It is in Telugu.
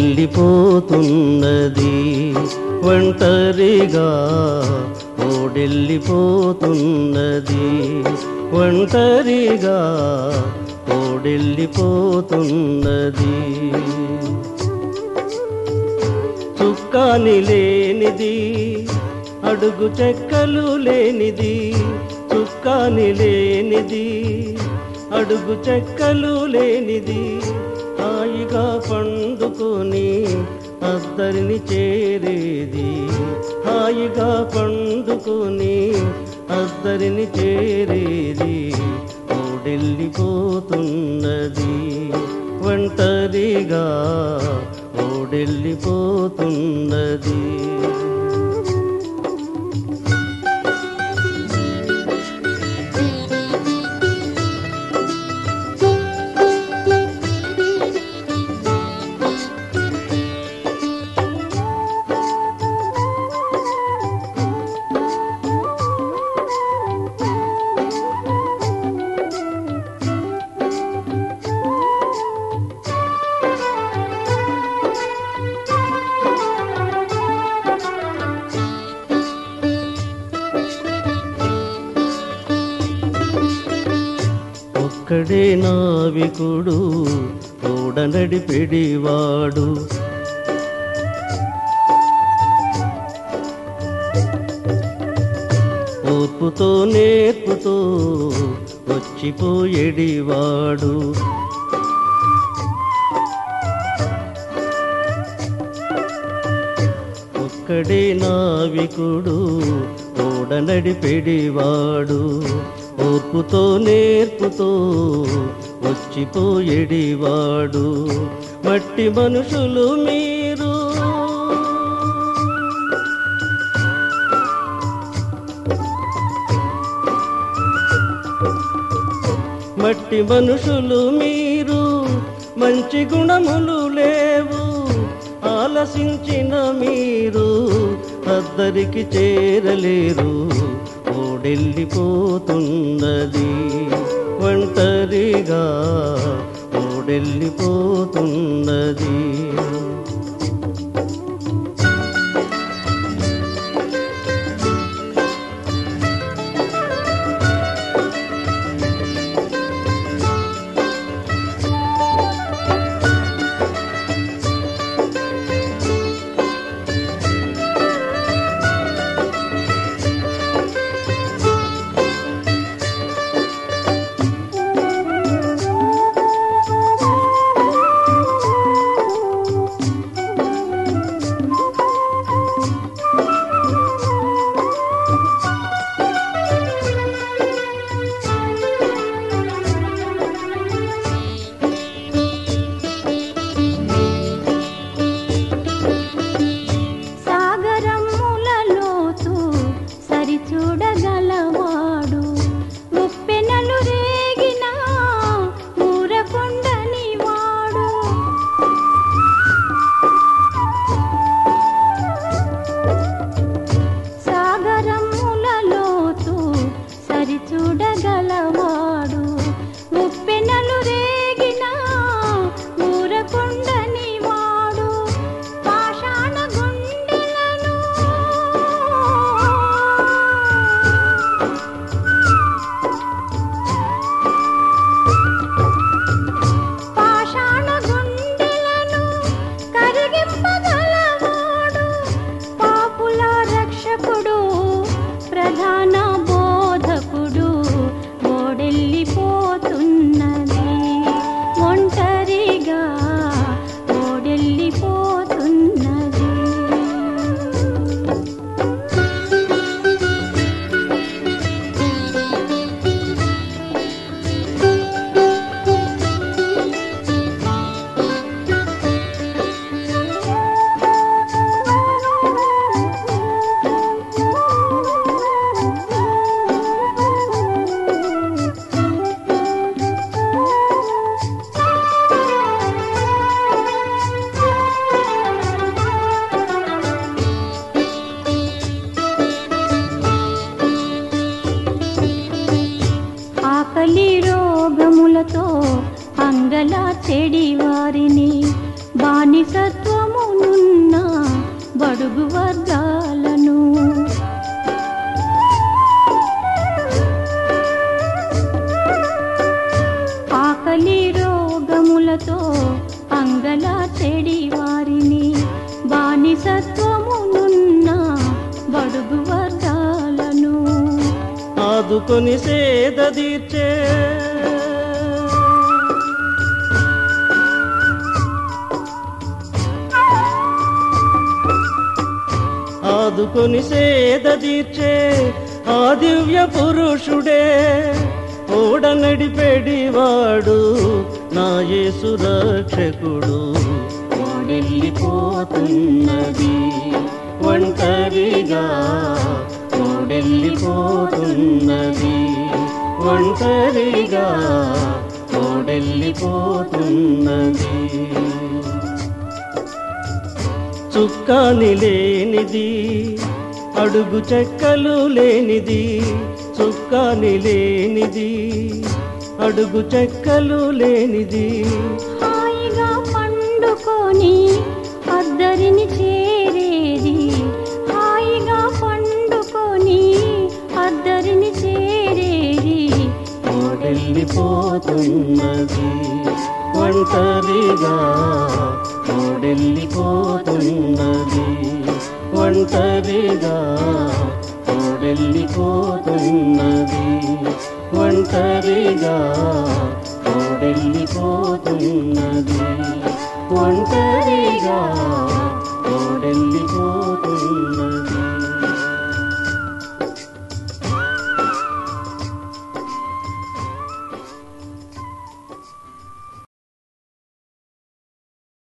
ఓడెళ్ళిపోతున్నది ఒంటరిగా ఓడెళ్ళిపోతున్నది ఒంటరిగా ఓడెళ్ళిపోతున్నది చుక్కాని లేనిది అడుగు చెక్కలు లేనిది చుక్కాని లేనిది అడుగు చెక్కలు లేనిది హాయిగా పండుకొని అద్దరిని చేరేది హాయిగా పండుకొని అద్దరిని చేరేది ఓడెళ్ళిపోతున్నది ఒంటరిగా ఓడెళ్ళిపోతున్నది ఒక్కడే నావికుడు ఓడ నడిపెడివాడు ఓర్పుతో నేర్పుతో వచ్చిపోయేడివాడు ఒక్కడే నావికుడు ఓడ నడిపెడివాడు ఓర్పుతో నేర్పుతో వచ్చిపోయేడివాడు మట్టి మనుషులు మీరు మట్టి మనుషులు మీరు మంచి గుణములు లేవు ఆలసించిన మీరు అద్దరికి చేరలేరు ఓడెళ్ళిపోతున్నది ఒంటరిగా ఓడెళ్ళిపోతున్నది సాగరములలోతు సరిచూడగలవాడు ముప్పెనలు రేగిన ఊరకుండని వాడు సాగరములలోతు సరిచూడగలవాడు ముప్పెనలు రేగిన ఊరకుండని వాడు పాషాణ గుండెలను పాషాణ గుండెలను కరిగింపగలవాడు పాపుల రక్షకుడు ప్రధాన బోధకుడు ఓడెళ్ళిపోతున్నది ఒంటరిగా ఓడెళ్ళిపోతున్నది ఆకలి రోగములతో అంగల చెడి వారిని బానిస బానిసత్వమునున్న బడుగు వర్గాలను ఆకలి రోగములతో అంగల చెడి వారిని బానిసత్వమునున్న బడుగు వర్గాలను ఆదుకొని సేద తీర్చే ఆదుకొని సేద తీర్చే ఆ దివ్య పురుషుడే ఓడ నడిపెడివాడు నా యేసు రక్షకుడు ఓడెళ్ళిపోతున్నది ఒంటరిగా ఓడెళ్ళిపోతున్నది ఒంటరిగా ఓడెళ్ళిపోతున్నది చుక్కాని లేనిది అడుగు చెక్కలు లేనిది చుక్కాని లేనిది అడుగు చెక్కలు లేనిది హాయిగా పండుకొని అద్దరిని చేరేది హాయిగా పండుకొని అద్దరిని చేరేది ఓడెళ్ళిపోతున్నది ఒంటరిగా ఓడెళ్ళిపోతున్నది ఒంటరిగా ఓడెళ్ళిపోతున్నది ఒంటరిగా ఓడెళ్ళిపోతున్నది ఒంటరిగా